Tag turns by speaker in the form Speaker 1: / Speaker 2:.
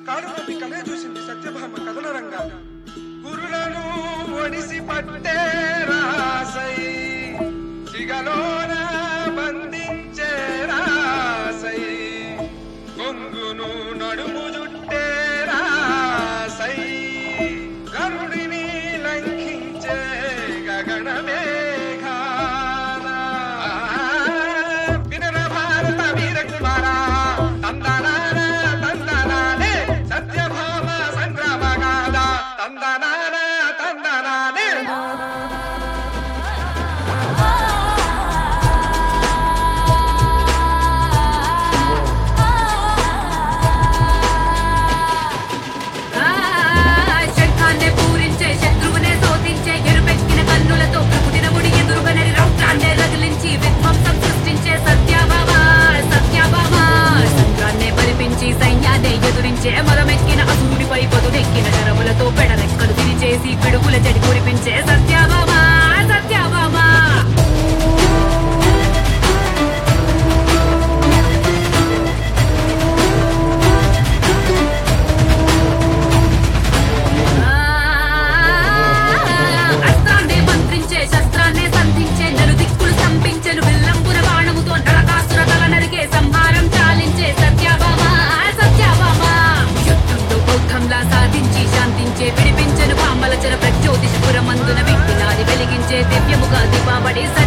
Speaker 1: కాడు నొప్పి కలే చూసింది సత్యభామ కథన రంగా గురులను ఒడిసి పట్టే రాసై సిగలోన బంధించే రాసై కొంగును నడుము జుట్టే రాసై గరుడిని లంఘించే గగన వినర భారత వీర కుమారా తందనాన తందనానే సత్యభామ సంగ్రామ గాథ తందనాన తందనానే
Speaker 2: శంఖాన్నే పూరించే శత్రువునే శోధించే ఎరుపెక్కిన కన్నులతో పుట్టిన ముడి ఎదురుగనరి రౌద్రాన్నే రగిలించి విధ్వంసం సృష్టించే సత్యభామ సత్యభామ సంద్రాన్నే బలిపించి సైన్యాన్నే ఎదురించే మరమెక్కిన అసూడిపై పదునెక్కిన శరములతో పెడరెక్కలు తిరిచేసి పిడుగుల చెడి కురిపించే సత్యభామ సత్యభామ అస్త్రాన్నే మంత్రించే శస్త్రాన్నే సంధించే నలు దిక్కులు స్తంభించెను విల్లంబున బాణముతో నరకాసుర తల నరికే సంహారం చాలించే సత్యభామ సత్యభామ యుద్ధంలో బౌద్ధంలా సాధించి శాంతించే విడిపించెను పాంబల చెర ప్రజ్యోతిషపురమందున విఘ్నాది వెలిగించే దివ్యముగా దీపావళి